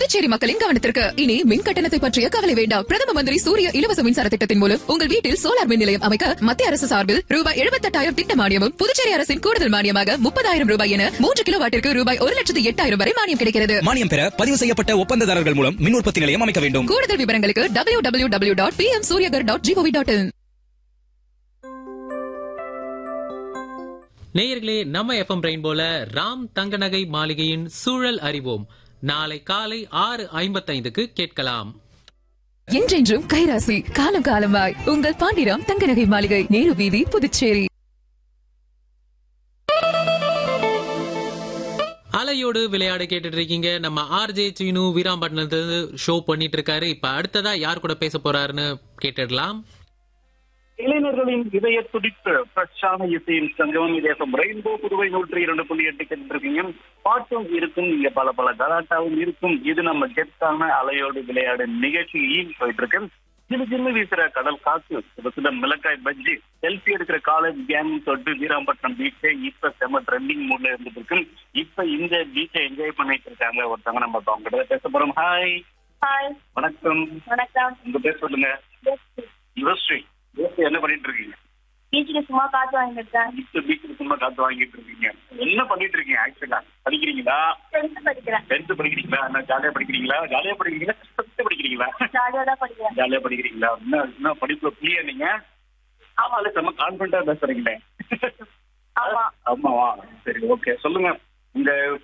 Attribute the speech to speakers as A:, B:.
A: புதுச்சேரி மக்களின் கவனத்திற்கு இனி மின் கட்டணத்தை பற்றிய கவலை வேண்டாம் பிரதம மந்திரி சூரிய இலவச மின்சார திட்டத்தின் மூலம் உங்கள் வீட்டில் சோலார் மின் நிலையம் அமைக்க மத்திய அரசு சார்பில் ரூபாய் எழுபத்தெட்டாயிரம் திட்ட மானியமும் புதுச்சேரி அரசின் கூடுதல் மானியமாக முப்பதாயிரம் ரூபாய் என மூன்று கிலோ வாட்டிற்கு ரூபாய் ஒரு லட்சத்து எட்டாயிரம் வரை மானியம் கிடைக்கிறது
B: மானியம் பெற பதிவு செய்யப்பட்ட ஒப்பந்ததாரர்கள் மூலம் மின் உற்பத்தி நிலையம் அமைக்க வேண்டும்
A: கூடுதல் விவரங்களுக்கு W W W dot P M Suryaghar dot gov dot in
C: நேயர்களே நம்ம எஃப்எம் ரெயின்போல ராம் தங்கநகை மாளிகையின் சூழல் அறிவோம் நாளை காலை ஆறு ஐம்பத்தைந்துக்கு கேட்கலாம்
A: என்றென்றும் கைராசி காலம் காலமாய் உங்கள் பாண்டிராம் தங்கநகை மாளிகை நேரு வீதி புதுச்சேரி
C: அலையோடு விளையாட கேட்டுட்டு இருக்கீங்க நம்ம ஆர்ஜே சீனு வீராம்பட்டினத்துல ஷோ பண்ணிட்டு இருக்காரு இப்ப அடுத்ததா யார் கூட பேச போறாருன்னு கேட்டுடலாம்
D: இளைஞர்களின் இதய துடிப்பு பிரச்சான இசையின் சங்கமம் இதேசம் ரெயின்போ புதுவை நூற்றி இரண்டு புள்ளி எட்டு கேட்டுருக்கீங்க பாட்டும் இருக்கும் இங்க பல பல கலாட்டாவும் இருக்கும் இது நம்ம கெத்தான அலையோடு விளையாடு நிகழ்ச்சியில் போயிட்டு இருக்கு சின்ன சின்ன வீசுற கடல் காத்து சில சில மிளகாய் பஜ்ஜி செல்ஃபி எடுக்கிற காலேஜ் கேங் தொட்டு வீராம்பட்டினம் பீச்சை இப்ப செம ட்ரெண்டிங் மூட்ல இருந்துட்டு இருக்கு இப்ப இந்த பீச்சை என்ஜாய் பண்ணிட்டு இருக்காங்க ஒருத்தவங்க நம்ம இப்ப அவங்க கிட்ட பேச போறோம் ஹாய்
E: ஹாய்
D: வணக்கம்
E: வணக்கம்
D: உங்க பேர் சொல்லுங்க யுவஸ்ரீ யுவஸ்ரீ என்ன பண்ணிட்டு இருக்கீங்க
E: பீச்சுக்கு சும்மா காத்து வாங்கிட்டு இருக்கேன்
D: பீச் பீச் சும்மா காத்து வாங்கிட்டு இருக்கீங்க என்ன பண்ணிட்டு இருக்கீங்க ஆக்சுவலா படிக்கிறீங்களா
E: டென்த் படிக்கிறேன்
D: டென்த் படிக்கிறீங்களா என்ன ஜாலியா படிக்கிறீங்களா ஜாலியா படிக்கிறீங்களா ஃபிஃப்த் படிக்கிறீங்களா
E: ஜாலியா தான் படிக்கிறேன்
D: ஜாலியா படிக்கிறீங்களா இன்னும் இன்னும் படிப்புல புரிய நீங்க ஆமா இல்ல செம்ம கான்பிடண்டா பேசுறீங்களே
E: ஆமா
D: ஆமாவா சரி ஓகே சொல்லுங்க உங்க